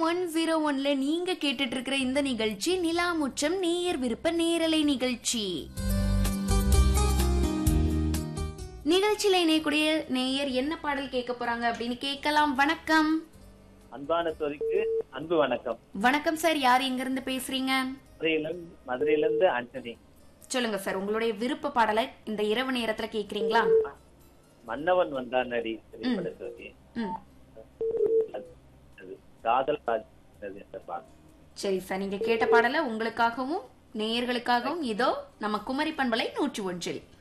one zero ஒன்ல நீங்க கேட்டுட்டு இருக்கிற இந்த நிகழ்ச்சி நிலாமுற்றம் நேயர் விருப்ப நேரலை நிகழ்ச்சி நிகழ்ச்சியில இணையக்கூடிய நேயர் என்ன பாடல் கேட்க போறாங்க அப்படின்னு கேட்கலாம் வணக்கம் அன்பான சோதிக்கு அன்பு வணக்கம் வணக்கம் சார் யார் எங்க இருந்து பேசுறீங்க மதுரையிலிருந்து மதுரையிலிருந்து ஆண்டனி சொல்லுங்க சார் உங்களுடைய விருப்ப பாடலை இந்த இரவு நேரத்துல கேக்குறீங்களா மன்னவன் வந்தான் நடி திரைப்பட சோதி ம் அது காதல் ராஜ் என்ற பாடல் சரி சார் நீங்க கேட்ட பாடலை உங்களுக்காகவும் நேயர்களுக்காகவும் இதோ நம்ம குமரி பண்பலை நூற்றி ஒன்றில்